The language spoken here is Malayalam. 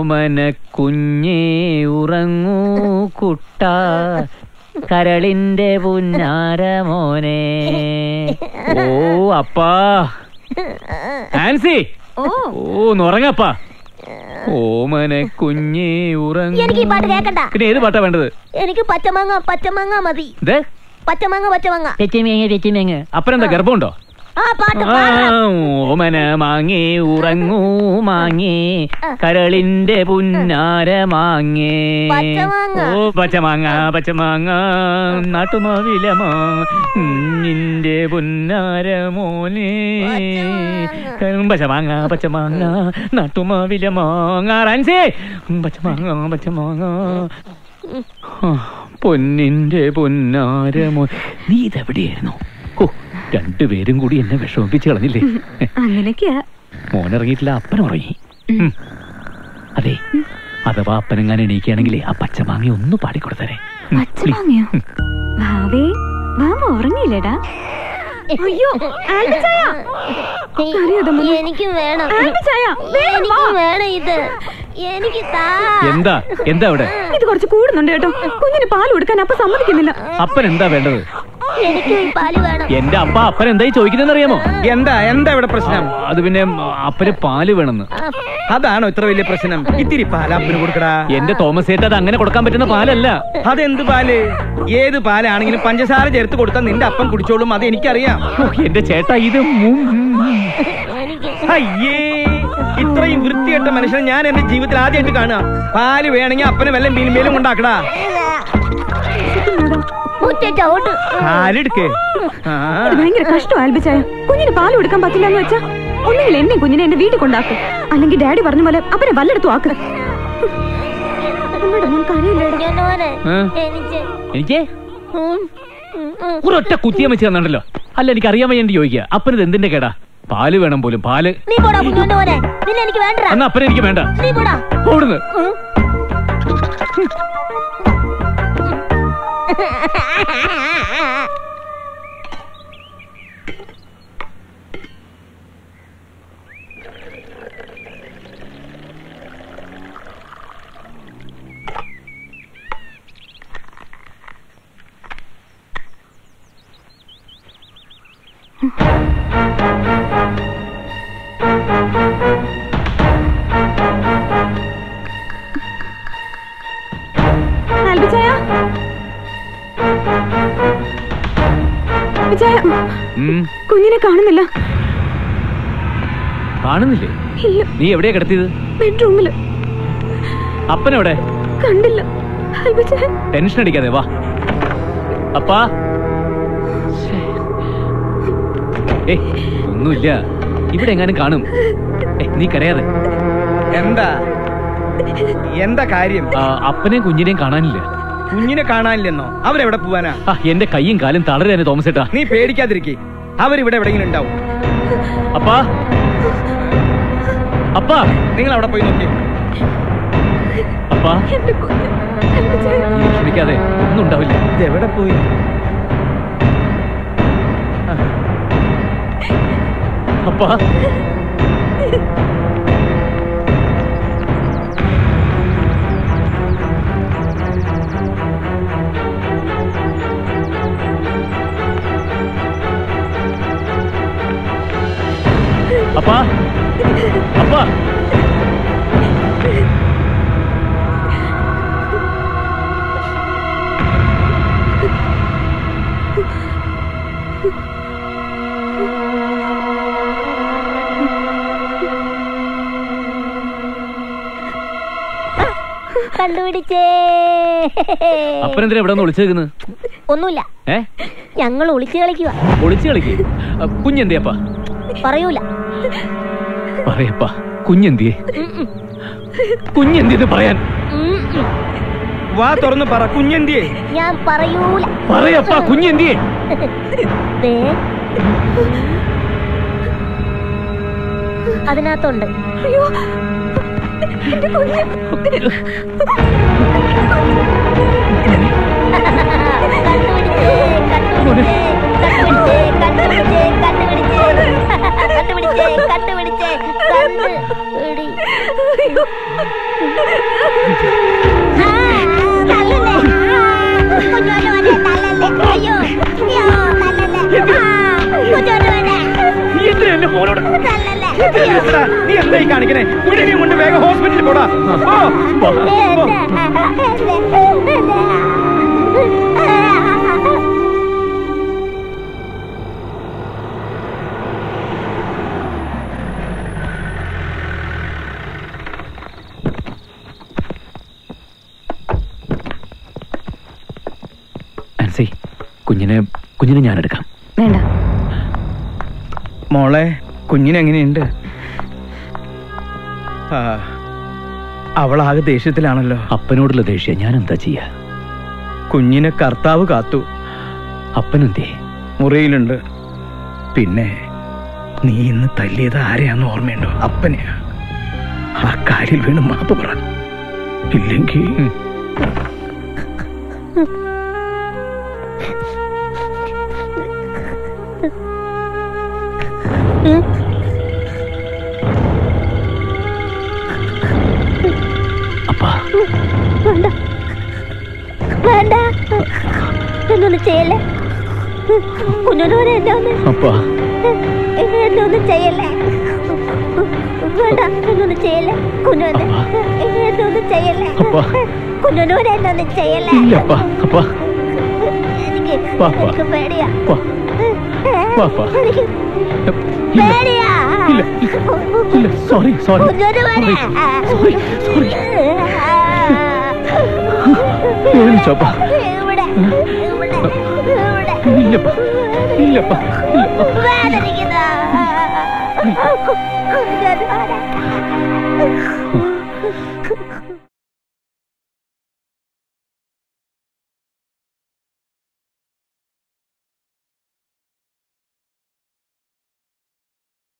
ഓമന കുഞ്ഞേ ഉറങ്ങൂ കുട്ട കരളിന്റെ പുന്നാര മോനെ ഓ അപ്പാ ആൻസി ഓ ഓ നുറങ്ങപ്പാ ഓമന കുഞ്ഞേ ഉറങ്ങൂ എനിക്ക് ഈ പാട്ട് കേക്കണ്ട പിന്നെ ഏത് പാട്ടാ വേണ്ടത് എനിക്ക് പച്ചമാങ്ങ പച്ചമാങ്ങ മതി ഇത് പച്ചമാങ്ങ പച്ചമാങ്ങ തെറ്റിമേങ്ങ തെറ്റിമേങ്ങ അപ്പനെന്താ ഗർഭമുണ്ടോ ആ പാട്ട് ആ, ഓമന മാങ്ങേ ഉറങ്ങൂ മാങ്ങേ കരളിന്റെ പുന്നാര മാങ്ങേ പച്ചമാങ്ങ. ഓ പച്ചമാങ്ങ പച്ചമാങ്ങ നാട്ടുമാവിലമാ നിന്റെ പുന്നാര മോനെ പച്ചമാങ്ങ പച്ചമാങ്ങ നാട്ടുമാവിലമാങ്ങ റാൻസേ പച്ചമാങ്ങ പച്ചമാങ്ങ ആ, പൊന്നിന്റെ പൊന്നാര മോ നീ ഇതെവിടെയായിരുന്നു ഓ രണ്ടുപേരും കൂടി എന്നെ വിഷമിപ്പിച്ച് കളഞ്ഞില്ലേ അങ്ങനെയൊക്കെയാ മോനിറങ്ങിയിട്ടില്ല അപ്പൻ ഉറങ്ങി ഉം. അതെ അഥവാ അപ്പനെങ്ങാൻ എണീക്കുകയാണെങ്കിലേ ആ പച്ചമാങ്ങ ഒന്ന് പാടിക്കൊടുത്തരേ ഉം, പച്ച please. വാങ്ങിയോ ഭാവേ ഭാവ ഉറങ്ങിയില്ലേടാ അയ്യോ ആൽബി ചായ കരയാതെ മോനെ. എനിക്കും വേണം ആൽബി ചായ വേഗം വാ. എനിക്കും വേണം ഇത് എനിക്ക് താ എന്താ എന്താ അവിടെ ഇത് കുറച്ച് കൂടുന്നുണ്ട് കേട്ടോ കുഞ്ഞിന് പാൽ കൊടുക്കാൻ അപ്പ സമ്മതിക്കുന്നില്ല അപ്പൻ എന്താ വേണ്ടത് എനിക്കും ഈ പാല് വേണം എന്റെ അപ്പ അപ്പൻ എന്തായി ചോദിക്കുന്നതെന്ന് അറിയാമോ എന്താ എന്താ ഇവിടെ പ്രശ്നം അത് പിന്നെ അപ്പന് പാല് വേണമെന്ന് അതാണോ ഇത്ര വലിയ പ്രശ്നം ഇത്തിരി പാലാപ്പിന് കൊടുക്കടാ എന്റെ തോമസ് ഏട്ട അത് അങ്ങനെ കൊടുക്കാൻ പറ്റുന്ന പാലല്ല അതെന്ത് പാല് ഏത് പാലാണെങ്കിലും പഞ്ചസാര ചേർത്ത് കൊടുത്താൽ നിന്റെ അപ്പം കുടിച്ചോളും അത് എനിക്കറിയാം ഓ, എന്റെ ചേട്ടാ ഇത് മു- എനിക്ക് അയ്യേ ഇത്രയും വൃത്തികെട്ട മനുഷ്യനെ ഞാൻ എന്റെ ജീവിതത്തിൽ ആദ്യമായിട്ട് കാണുക പാല് വേണമെങ്കിൽ അപ്പനെ വല്ല മീൻമേലും ഉണ്ടാക്കടാ മുറ്റ ചവിട്ട് പാലെടുക്ക് ആ ഇത് ഭയങ്കര കഷ്ടം ആൽബി ചായ കുഞ്ഞിന് പാൽ കൊടുക്കാൻ പറ്റില്ല എന്ന് വെച്ചാ ഒന്നുകിൽ എന്നെ കുഞ്ഞിനെ എന്റെ വീട്ടിൽ കൊണ്ടാക്കും അല്ലെങ്കിൽ ഡാഡി പറഞ്ഞ പോലെ അവനെ വല്ലെടുത്തു ആക്ക് നമ്മുടെ മോൻ കരയില്ലേടാ കുഞ്ഞോനെ ഏ? എനിക്ക് എനിക്ക് ഉം, ഉം, ഉം. ഒരൊറ്റ കുത്തിയം വെച്ച് തന്നിട്ടല്ലോ അല്ല എനിക്ക് അറിയാൻ വയ്യ ചോദിക്കുക അപ്പനത് എന്തിന്റെ കേടാ പാല് വേണം പോലും പാല് നീ പോടാ കുഞ്ഞോന്റെ മോനെ നിന്നെ എനിക്ക് വേണ്ട എന്നാ അപ്പനെ എനിക്ക് വേണ്ട നീ പോടാ ഓടുന്നു ഉം. ആൽബി ചായ ആൽബി ചായ ഉം, കുഞ്ഞിനെ കാണുന്നില്ല കാണുന്നില്ലേ ഇല്ല നീ എവിടെയാ കിടത്തിയത് ബെഡ്റൂമില് അപ്പനെവിടെ കണ്ടില്ല ആൽബി ചായ ടെൻഷൻ അടിക്കാതെ വാ അപ്പാ ശ്ശേ. ഏയ് ഒന്നുമില്ല ഇവിടെ എങ്ങാനും കാണും ഏയ്, നീ കരയാതെ എന്താ എന്താ കാര്യം ആ, അപ്പനെയും കുഞ്ഞിനെയും കാണാനില്ല കുഞ്ഞിനെ കാണാനില്ലെന്നോ അവരെവിടെ പോവാനാ ആ എന്റെ കൈയും കാലും തളരാന് തോമസ് ഏട്ടാ നീ പേടിക്കാതിരിക്കേ അവരിവിടെ എവിടെയെങ്കിലും ഉണ്ടാവും അപ്പാ അപ്പാ നിങ്ങൾ അവിടെ പോയി നോക്കി അപ്പാ എന്റെ കുഞ്ഞ് ആൽബി ചായ നീ വിഷമിക്കാതെ ഒന്നും ഉണ്ടാവില്ല എവിടെ പോയി അപ്പാ അപ്പാ അപ്പാ കണ്ടുപിടിച്ചേ അപ്പനെന്തിനാ ഇവിടെ ഒന്ന് ഒളിച്ചു നിൽക്കുന്നത് ഒന്നുമില്ല ഏ ഞങ്ങൾ ഒളിച്ചു കളിക്കുക ഒളിച്ചു കളിക്ക് കുഞ്ഞെന്തിയപ്പാ പറയൂല പറയപ്പാ കുഞ്ഞെന്തിയെ ഉം, ഉം. കുഞ്ഞെന്തിന്ന് പറയാൻ ഉം, ഉം. വാ തുറന്ന് പറ കുഞ്ഞെന്തിയേ ഞാൻ പറയൂല പറയപ്പാ കുഞ്ഞെന്തിയെ ദേ. അതിനകത്തുണ്ട് അയ്യോ എന്റെ കുഞ്ഞ് കണ്ടുപിടിച്ചേ കണ്ടുപിടിച്ചേ കണ്ടുപിടിച്ചേ കണ്ടുപിടിച്ചേ കണ്ടുപിടിച്ചേ കണ്ടുപിടി ആ, തള്ളല്ലേ. ആ, കുഞ്ഞോന് വന്നെ, തള്ളല്ലേ. അയ്യോ, അയ്യോ, തള്ളല്ലേ. ആ, കുഞ്ഞോന് വന്നെ, നീ എന്തിനാ എന്റെ മോനോട് തള്ളല്ലേ. നീ എന്താ നീ എന്തായി കാണിക്കണേ കുഞ്ഞിനെയും കൊണ്ട് വേഗം ഹോസ്പിറ്റലിൽ പോടാ ഓ, പോ, പോ. ആൻസി കുഞ്ഞിനെ കുഞ്ഞിനെ ഞാൻ എടുക്കാം വേണ്ട മോളെ കുഞ്ഞിനെങ്ങനെയുണ്ട് ആ, അവളാകെ ദേഷ്യത്തിലാണല്ലോ അപ്പനോടുള്ള ദേഷ്യം ഞാൻ എന്താ ചെയ്യാ കുഞ്ഞിനെ കർത്താവ് കാത്തു അപ്പനെന്തേ മുറിയിലുണ്ട് പിന്നെ നീ ഇന്ന് തല്ലിയത് ആരെയാന്ന് ഓർമ്മയുണ്ടോ അപ്പനെയാ ആ കാലിൽ വീണ് മാപ്പ് പറ ഇല്ലെങ്കിൽ ഉം. അപ്പാ വേണ്ട വേണ്ട എന്നൊന്നും ചെയ്യല്ലേ കുഞ്ഞോനോട് എന്നെ ഒന്ന് അപ്പാ എന്നെ ഒന്നും ചെയ്യല്ലേ വേണ്ട എന്നൊന്നും ചെയ്യല്ലേ കുഞ്ഞോനെ എന്നെ ഒന്നും ചെയ്യല്ലേ അപ്പാ. കുഞ്ഞോനോട് എന്നെ ഒന്നും ചെയ്യല്ലേ ഇല്ല അപ്പാ അപ്പാ എനിക്ക് വാ, വാ. എനിക്ക് പേടിയാ വാ. വാ, വാ. എനിക്ക് ഇല്ല പേടിയാ ഇല്ല ഇല്ല സോറി സോറി കുഞ്ഞോന് സോറി വേണേ സോറി സോറി പേടിച്ചപ്പാ ഇവിടെ ഇവിടെ ഇവിടെ ഇല്ലപ്പാ ഇല്ലപ്പാ ഇല്ലപ്പാ വേദനിക്കുന്ന കുഞ്ഞോന് വേണേ